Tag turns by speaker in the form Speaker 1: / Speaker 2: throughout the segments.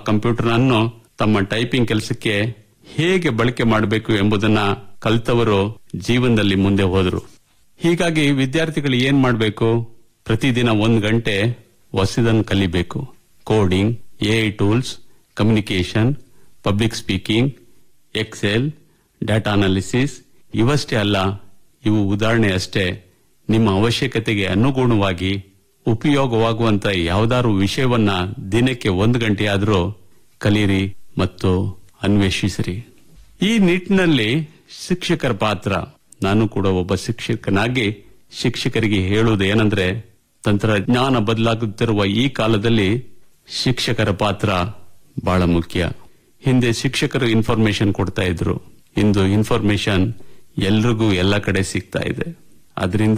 Speaker 1: computer ಅನ್ನು ತಮ್ಮ typing ಕೆಲಸಕ್ಕೆ ಹೇಗೆ ಬಳಕೆ ಮಾಡಬೇಕು ಎಂಬುದನ್ನ ಕಲಿತವರು ಜೀವನದಲ್ಲಿ ಮುಂದೆ ಹೋದರು ಹೀಗಾಗಿ ವಿದ್ಯಾರ್ಥಿಗಳು ಏನ್ ಮಾಡಬೇಕು ಪ್ರತಿದಿನ ಒಂದು ಗಂಟೆ ಹೊಸದನ್ನು ಕಲಿಬೇಕು coding AI tools communication public speaking Excel data analysis ಇವಷ್ಟೇ ಅಲ್ಲ ಇವು ಉದಾಹರಣೆ ಅಷ್ಟೇ ನಿಮ್ಮ ಅವಶ್ಯಕತೆಗೆ ಅನುಗುಣವಾಗಿ ಉಪಯೋಗವಾಗುವಂತ ಯಾವ್ದಾದ್ರು ವಿಷಯವನ್ನ ದಿನಕ್ಕೆ ಒಂದು ಗಂಟೆಯಾದರೂ ಕಲಿಯಿರಿ ಮತ್ತು ಅನ್ವೇಷಿಸಿರಿ ಈ ನಿಟ್ಟಿನಲ್ಲಿ ಶಿಕ್ಷಕರ ಪಾತ್ರ ನಾನು ಕೂಡ ಒಬ್ಬ ಶಿಕ್ಷಕನಾಗಿ ಶಿಕ್ಷಕರಿಗೆ ಹೇಳುವುದು ಏನಂದ್ರೆ ತಂತ್ರಜ್ಞಾನ ಬದಲಾಗುತ್ತಿರುವ ಈ ಕಾಲದಲ್ಲಿ ಶಿಕ್ಷಕರ ಪಾತ್ರ ಬಹಳ ಮುಖ್ಯ ಹಿಂದೆ ಶಿಕ್ಷಕರು ಇನ್ಫಾರ್ಮೇಶನ್ ಕೊಡ್ತಾ ಇದ್ರು ಇಂದು ಇನ್ಫಾರ್ಮೇಶನ್ ಎಲ್ರಿಗೂ ಎಲ್ಲ ಕಡೆ ಸಿಗ್ತಾ ಇದೆ ಅದರಿಂದ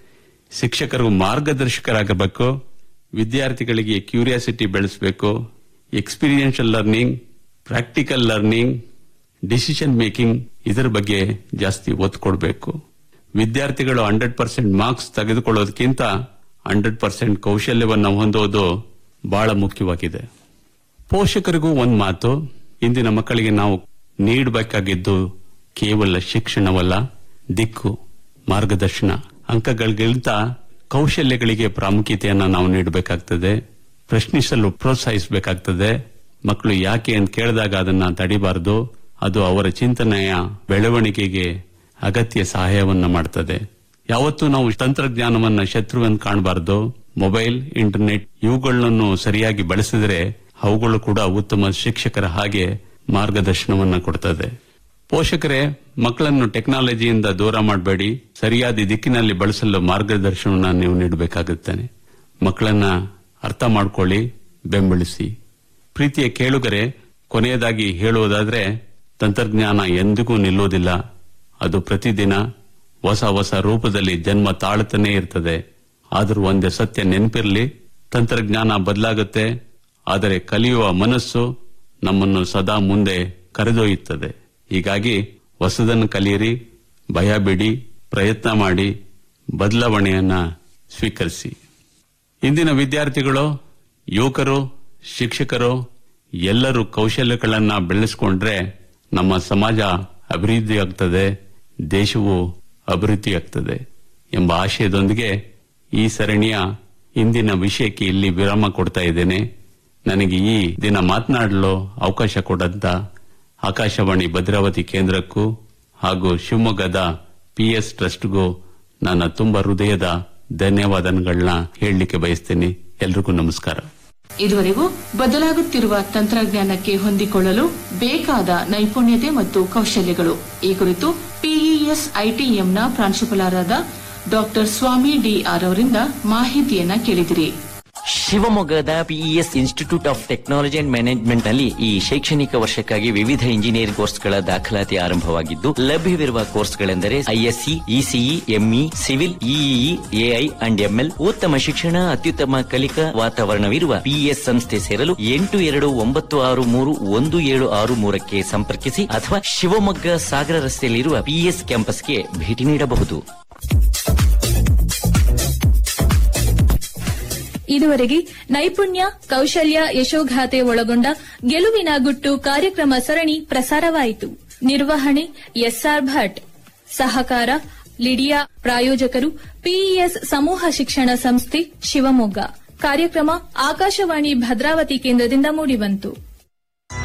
Speaker 1: ಶಿಕ್ಷಕರು ಮಾರ್ಗದರ್ಶಕರಾಗಬೇಕು ವಿದ್ಯಾರ್ಥಿಗಳಿಗೆ ಕ್ಯೂರಿಯಾಸಿಟಿ ಬೆಳೆಸಬೇಕು experiential learning practical learning decision making ಇದರ ಬಗ್ಗೆ ಜಾಸ್ತಿ ಒತ್ತು ಕೊಡಬೇಕು ವಿದ್ಯಾರ್ಥಿಗಳು ಹಂಡ್ರೆಡ್ ಪರ್ಸೆಂಟ್ ಮಾರ್ಕ್ಸ್ ತೆಗೆದುಕೊಳ್ಳೋದಕ್ಕಿಂತ ಹಂಡ್ರೆಡ್ ಪರ್ಸೆಂಟ್ ಕೌಶಲ್ಯವನ್ನು ಹೊಂದೋದು ಬಹಳ ಮುಖ್ಯವಾಗಿದೆ ಪೋಷಕರಿಗೂ ಒಂದು ಮಾತು ಇಂದಿನ ಮಕ್ಕಳಿಗೆ ನಾವು ನೀಡಬೇಕಾಗಿದ್ದು ಕೇವಲ ಶಿಕ್ಷಣವಲ್ಲ ದಿಕ್ಕು ಮಾರ್ಗದರ್ಶನ ಅಂಕಗಳಿಗಿಂತ ಕೌಶಲ್ಯಗಳಿಗೆ ಪ್ರಾಮುಖ್ಯತೆಯನ್ನ ನಾವು ನೀಡಬೇಕಾಗ್ತದೆ ಪ್ರಶ್ನಿಸಲು ಪ್ರೋತ್ಸಾಹಿಸಬೇಕಾಗ್ತದೆ ಮಕ್ಕಳು ಯಾಕೆ ಅಂತ ಕೇಳಿದಾಗ ಅದನ್ನ ತಡಿಬಾರದು ಅದು ಅವರ ಚಿಂತನೆಯ ಬೆಳವಣಿಗೆಗೆ ಅಗತ್ಯ ಸಹಾಯವನ್ನ ಮಾಡ್ತದೆ ಯಾವತ್ತೂ ನಾವು ತಂತ್ರಜ್ಞಾನವನ್ನ ಶತ್ರುವನ್ನು ಕಾಣಬಾರದು ಮೊಬೈಲ್ ಇಂಟರ್ನೆಟ್ ಇವುಗಳನ್ನು ಸರಿಯಾಗಿ ಬಳಸಿದರೆ ಅವುಗಳು ಕೂಡ ಉತ್ತಮ ಶಿಕ್ಷಕರ ಹಾಗೆ ಮಾರ್ಗದರ್ಶನವನ್ನ ಕೊಡ್ತದೆ ಪೋಷಕರೇ ಮಕ್ಕಳನ್ನು ಟೆಕ್ನಾಲಜಿಯಿಂದ ದೂರ ಮಾಡಬೇಡಿ ಸರಿಯಾದ ದಿಕ್ಕಿನಲ್ಲಿ ಬಳಸಲು ಮಾರ್ಗದರ್ಶನವನ್ನ ನೀವು ನೀಡಬೇಕಾಗುತ್ತಾನೆ ಮಕ್ಕಳನ್ನ ಅರ್ಥ ಮಾಡ್ಕೊಳ್ಳಿ ಬೆಂಬಲಿಸಿ ಪ್ರೀತಿಯ ಕೇಳುಗರೆ ಕೊನೆಯದಾಗಿ ಹೇಳುವುದಾದ್ರೆ ತಂತ್ರಜ್ಞಾನ ಎಂದಿಗೂ ನಿಲ್ಲುವುದಿಲ್ಲ ಅದು ಪ್ರತಿದಿನ ಹೊಸ ಹೊಸ ರೂಪದಲ್ಲಿ ಜನ್ಮ ತಾಳುತ್ತಾನೆ ಇರ್ತದೆ ಆದರೂ ಒಂದೇ ಸತ್ಯ ನೆನಪಿರಲಿ ತಂತ್ರಜ್ಞಾನ ಬದಲಾಗುತ್ತೆ ಆದರೆ ಕಲಿಯುವ ಮನಸ್ಸು ನಮ್ಮನ್ನು ಸದಾ ಮುಂದೆ ಕರೆದೊಯ್ಯುತ್ತದೆ ಹೀಗಾಗಿ ಹೊಸದನ್ನು ಕಲಿಯಿರಿ ಭಯ ಬಿಡಿ ಪ್ರಯತ್ನ ಮಾಡಿ ಬದಲಾವಣೆಯನ್ನ ಸ್ವೀಕರಿಸಿ ಇಂದಿನ ವಿದ್ಯಾರ್ಥಿಗಳು ಯುವಕರು ಶಿಕ್ಷಕರು ಎಲ್ಲರೂ ಕೌಶಲ್ಯಗಳನ್ನ ಬೆಳೆಸಿಕೊಂಡ್ರೆ ನಮ್ಮ ಸಮಾಜ ಅಭಿವೃದ್ಧಿಯಾಗ್ತದೆ ದೇಶವು ಅಭಿವೃದ್ಧಿಯಾಗ್ತದೆ ಎಂಬ ಆಶಯದೊಂದಿಗೆ ಈ ಸರಣಿಯ ಇಂದಿನ ವಿಷಯಕ್ಕೆ ಇಲ್ಲಿ ವಿರಾಮ ಕೊಡ್ತಾ ಇದ್ದೇನೆ ನನಗೆ ಈ ದಿನ ಮಾತನಾಡಲು ಅವಕಾಶ ಕೊಡಂತ ಆಕಾಶವಾಣಿ ಭದ್ರಾವತಿ ಕೇಂದ್ರಕ್ಕೂ ಹಾಗೂ ಶಿವಮೊಗ್ಗದ ಪಿಎಸ್ ಟ್ರಸ್ಟ್ಗೂ ನನ್ನ ತುಂಬ ಹೃದಯದ ಧನ್ಯವಾದಗಳನ್ನ ಹೇಳಲಿಕ್ಕೆ ಬಯಸ್ತೇನೆ ಎಲ್ರಿಗೂ ನಮಸ್ಕಾರ
Speaker 2: ಇದುವರೆಗೂ ಬದಲಾಗುತ್ತಿರುವ ತಂತ್ರಜ್ಞಾನಕ್ಕೆ ಹೊಂದಿಕೊಳ್ಳಲು ಬೇಕಾದ ನೈಪುಣ್ಯತೆ ಮತ್ತು ಕೌಶಲ್ಯಗಳು ಈ ಕುರಿತು ಪಿಇಎಸ್ ಐಟಿಎಂನ ಪ್ರಾಂಶುಪಾಲರಾದ ಡಾಕ್ಟರ್ ಸ್ವಾಮಿ ಡಿಆರ್ ಅವರಿಂದ ಮಾಹಿತಿಯನ್ನ ಕೇಳಿದಿರಿ
Speaker 3: ಶಿವಮೊಗ್ಗದ PES institute of technology and management ನಲ್ಲಿ ಈ ಶೈಕ್ಷಣಿಕ ವರ್ಷಕ್ಕಾಗಿ ವಿವಿಧ ಇಂಜಿನಿಯರಿಂಗ್ ಕೋರ್ಸ್ಗಳ ದಾಖಲಾತಿ ಆರಂಭವಾಗಿದ್ದು ಲಭ್ಯವಿರುವ ಕೋರ್ಸ್ಗಳೆಂದರೆ ISC ECE ME civil EEE AI and ML ಉತ್ತಮ ಶಿಕ್ಷಣ ಅತ್ಯುತ್ತಮ ಕಲಿಕಾ ವಾತಾವರಣವಿರುವ ಪಿಇಎಸ್ ಸಂಸ್ಥೆ ಸೇರಲು ಎಂಟು ಎರಡು ಒಂಬತ್ತು ಆರು ಮೂರು ಒಂದು ಏಳು ಆರು ಮೂರಕ್ಕೆ ಸಂಪರ್ಕಿಸಿ ಅಥವಾ ಶಿವಮೊಗ್ಗ ಸಾಗರ ರಸ್ತೆಯಲ್ಲಿರುವ ಪಿಇಎಸ್ ಕ್ಯಾಂಪಸ್ಗೆ ಭೇಟಿ ನೀಡಬಹುದು
Speaker 4: ಇದುವರೆಗೆ ನೈಪುಣ್ಯ ಕೌಶಲ್ಯ ಯಶೋಗಾಥೆ ಒಳಗೊಂಡ ಗೆಲುವಿನ ಗುಟ್ಟು ಕಾರ್ಯಕ್ರಮ ಸರಣಿ ಪ್ರಸಾರವಾಯಿತು ನಿರ್ವಹಣೆ ಎಸ್ಆರ್ ಭಟ್ ಸಹಕಾರ ಲಿಡಿಯಾ ಪ್ರಾಯೋಜಕರು ಪಿಇಎಸ್ ಸಮೂಹ ಶಿಕ್ಷಣ ಸಂಸ್ಥೆ ಶಿವಮೊಗ್ಗ ಕಾರ್ಯಕ್ರಮ ಆಕಾಶವಾಣಿ ಭದ್ರಾವತಿ ಕೇಂದ್ರದಿಂದ ಮೂಡಿಬಂತು